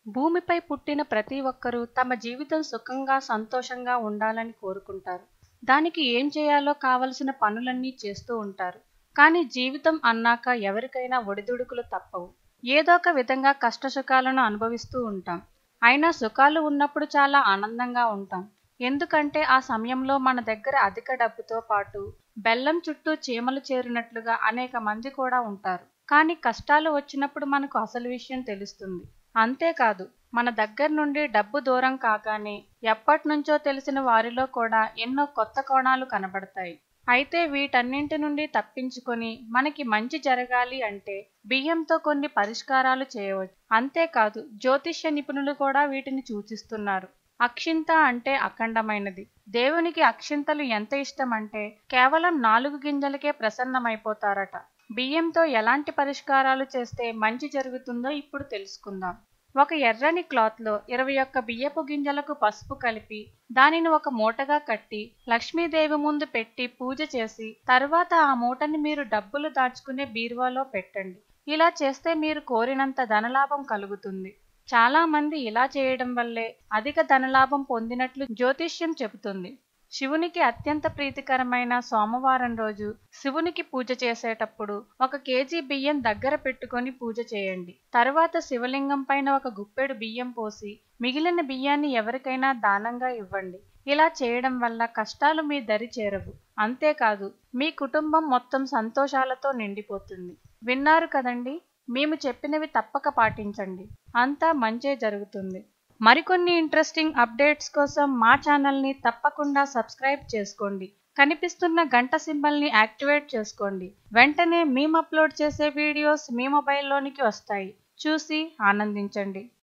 భూమిపై పుట్టిన ప్రతి ఒక్కరూ తమ జీవితం సుఖంగా సంతోషంగా ఉండాలని కోరుకుంటారు దానికి ఏం చేయాలో కావలసిన పనులన్నీ చేస్తూ ఉంటారు కానీ జీవితం అన్నాక ఎవరికైనా ఒడిదుడుకులు తప్పవు ఏదో ఒక విధంగా కష్టసుఖాలను అనుభవిస్తూ ఉంటాం అయినా సుఖాలు ఉన్నప్పుడు చాలా ఆనందంగా ఉంటాం ఎందుకంటే ఆ సమయంలో మన దగ్గర అధిక డబ్బుతో పాటు బెల్లం చుట్టూ చీమలు చేరినట్లుగా అనేక మంది కూడా ఉంటారు కానీ కష్టాలు వచ్చినప్పుడు మనకు అసలు విషయం తెలుస్తుంది అంతేకాదు మన దగ్గర నుండి డబ్బు దూరం కాగానే ఎప్పటినుంచో తెలిసిన వారిలో కూడా ఎన్నో కొత్త కోణాలు కనబడతాయి అయితే వీటన్నింటి నుండి తప్పించుకొని మనకి మంచి జరగాలి అంటే బియ్యంతో కొన్ని పరిష్కారాలు చేయవచ్చు అంతేకాదు జ్యోతిష్య నిపుణులు కూడా వీటిని సూచిస్తున్నారు అక్షింత అంటే అఖండమైనది దేవునికి అక్షింతలు ఎంత ఇష్టం అంటే కేవలం నాలుగు గింజలకే ప్రసన్నమైపోతారట బియ్యంతో ఎలాంటి పరిష్కారాలు చేస్తే మంచి జరుగుతుందో ఇప్పుడు తెలుసుకుందాం ఒక ఎర్రని క్లాత్లో ఇరవై ఒక్క బియ్యపు గింజలకు పసుపు కలిపి దానిని ఒక మూటగా కట్టి లక్ష్మీదేవి ముందు పెట్టి పూజ చేసి తర్వాత ఆ మూటని మీరు డబ్బులు దాచుకునే బీరువాలో పెట్టండి ఇలా చేస్తే మీరు కోరినంత ధనలాభం కలుగుతుంది చాలా మంది ఇలా చేయడం వల్లే అధిక ధనలాభం పొందినట్లు జ్యోతిష్యం చెబుతుంది శివునికి అత్యంత ప్రీతికరమైన సోమవారం రోజు శివునికి పూజ చేసేటప్పుడు ఒక కేజీ బియ్యం దగ్గర పెట్టుకొని పూజ చేయండి తర్వాత శివలింగం పైన ఒక గుప్పెడు బియ్యం పోసి మిగిలిన బియ్యాన్ని ఎవరికైనా దానంగా ఇవ్వండి ఇలా చేయడం వల్ల కష్టాలు మీ దరి చేరవు అంతేకాదు మీ కుటుంబం మొత్తం సంతోషాలతో నిండిపోతుంది విన్నారు కదండి మేము చెప్పినవి తప్పక పాటించండి అంతా మంచే జరుగుతుంది మరికొన్ని ఇంట్రెస్టింగ్ అప్డేట్స్ కోసం మా ఛానల్ని తప్పకుండా సబ్స్క్రైబ్ చేసుకోండి కనిపిస్తున్న గంట సింబల్ని యాక్టివేట్ చేసుకోండి వెంటనే మేము అప్లోడ్ చేసే వీడియోస్ మీ మొబైల్లోనికి వస్తాయి చూసి ఆనందించండి